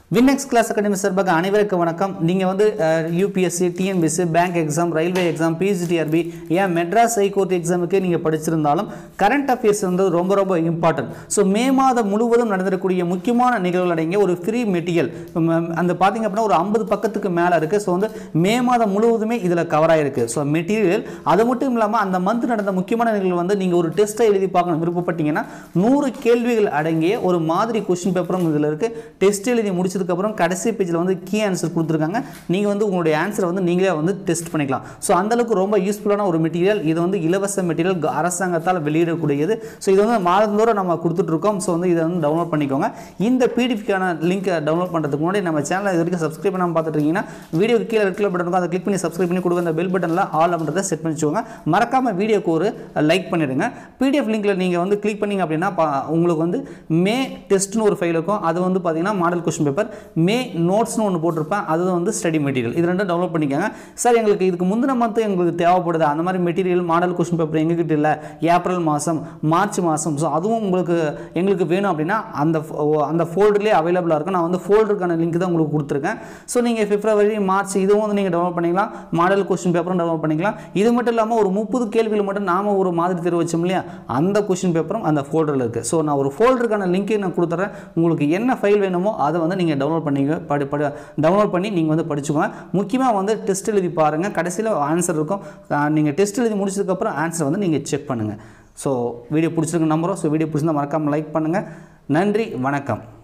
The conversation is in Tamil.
வின்னெக்ஸ் கிளாஸ் அகாடமி சார்பாக அனைவருக்கும் வணக்கம் நீங்கள் வந்து UPSC TNPSC bank exam railway exam PGTRB ஏன் மெட்ராஸ் ஹைகோர்ட் எக்ஸாமுக்கு நீங்கள் படிச்சிருந்தாலும் கரண்ட் அஃபேர்ஸ் வந்து ரொம்ப ரொம்ப இம்பார்ட்டன்ட் ஸோ மே மாதம் முழுவதும் நடந்திருக்கக்கூடிய முக்கியமான நிகழ்வுகள் அடங்கிய ஒரு ஃப்ரீ மெட்டீரியல் அந்த பார்த்தீங்க அப்படின்னா ஒரு ஐம்பது பக்கத்துக்கு மேலே இருக்குது ஸோ வந்து மே மாதம் முழுவதுமே இதில் கவர் ஆகிருக்கு ஸோ மெட்டீரியல் அது மட்டும் இல்லாமல் அந்த மந்த் நடந்த முக்கியமான நிகழ்வு வந்து நீங்கள் ஒரு டெஸ்ட்டை எழுதி பார்க்கணும் விருப்பப்பட்டீங்கன்னா நூறு கேள்விகள் அடங்கிய ஒரு மாதிரி கொஷின் பேப்பரும் இதில் இருக்குது டெஸ்ட் எழுதி முடிச்சதுக்கப்புறம் கடைசி பேஜில் வந்து கீ ஆன்சர் கொடுத்துருக்காங்க நீங்கள் வந்து உங்களுடைய ஆன்சரை வந்து நீங்களே வந்து டெஸ்ட் பண்ணிக்கலாம் ஸோ அந்தளவுக்கு ரொம்ப யூஸ்ஃபுல்லான ஒரு மெட்டீரியல் இது வந்து இலவச மெட்டீரியல் க- அரசாங்கத்தால் வெளியிடக்கூடியது ஸோ இது வந்து மாதந்தோறும் நம்ம கொடுத்துட்ருக்கோம் ஸோ வந்து இதை வந்து டவுன்லோட் பண்ணிக்கோங்க இந்த பிடிஎஃப்க்கான லிங்க்கை டவுன்லோட் பண்ணுறதுக்கு முன்னாடி நம்ம சேனலை இது வரைக்கும் சப்ஸ்கிரைப் பண்ணாமல் பார்த்துட்டு இருக்கீங்கன்னா வீடியோக்கு கீழே ரெட் கலர் பட்டன் இருக்கும் அதை கிளிக் பண்ணி சப்ஸ்கிரைப் பண்ணி கொடுங்க அந்த பெல் பட்டனில் ஆல் அப்படின்றத செட் பண்ணி வச்சுக்கோங்க மறக்காமல் வீடியோக்கு ஒரு லைக் பண்ணிடுங்க பிடிஎஃப் லிங்க்கில் நீங்கள் வந்து கிளிக் பண்ணீங்க அப்படின்னா பா- உங்களுக்கு வந்து மே டெஸ்ட்னு ஒரு ஃபைல் இருக்கும் அது வந்து பார்த்தீங்கன்னா மாடல் கொஸ்டின் பேப்பர் மே நோட்ஸ்னு ஒன்று போட்டிருப்பேன் அது வந்து ஸ்டடி மெட்டீரியல் இது ரெண்டும் டவுன்லோட் பண்ணிக்கோங்க சார் எங்களுக்கு இதுக்கு முந்தின மந்த் எங்களுக்கு தேவைப்படுது அந்த மாதிரி மெட்டீரியல் மாடல் கொஸ்டின் பேப்பர் எங்ககிட்ட இல்லை ஏப்ரல் மாதம் மார்ச் மாதம் ஸோ அதுவும் உங்களுக்கு எங்களுக்கு வேணும் அப்படின்னா அந்த ஃபோ- அந்த ஃபோல்டர்லேயே அவைலபிளாக இருக்கும் நான் வந்து ஃபோல்டருக்கான லிங்க் தான் உங்களுக்கு கொடுத்துருக்கேன் ஸோ நீங்கள் பிப்ரவரி மார்ச் இதுவும் வந்து நீங்கள் டவுன்லோட் பண்ணிக்கலாம் மாடல் கொஸ்டின் பேப்பரும் டவுன்லோட் பண்ணிக்கலாம் இது மட்டும் இல்லாமல் ஒரு முப்பது கேள்விகள் மட்டும் நாம ஒரு மாதிரி தேர்வு வச்சோம் இல்லையா அந்த கொஸ்டின் பேப்பரும் அந்த ஃபோல்டரில் இருக்குது ஸோ நான் ஒரு ஃபோல்டருக்கான லிங்க்கை நான் கொடுத்துட்றேன் உங்களுக்கு என்ன ஃபைல் வேணுமோ அதை வந்து நீங்கள் டவுன்லோட் பண்ணிக்க படி படி டவுன்லோட் பண்ணி நீங்கள் வந்து படிச்சுக்கோங்க முக்கியமாக வந்து டெஸ்ட் எழுதி பாருங்கள் கடைசியில் ஆன்சர் இருக்கும் நீங்கள் டெஸ்ட் எழுதி முடிச்சதுக்கப்புறம் ஆன்சர் வந்து நீங்கள் செக் பண்ணுங்கள் ஸோ வீடியோ பிடிச்சிருக்கு நம்புறோம் ஸோ வீடியோ பிடிச்சிருந்தா மறக்காமல் லைக் பண்ணுங்கள் நன்றி வணக்கம்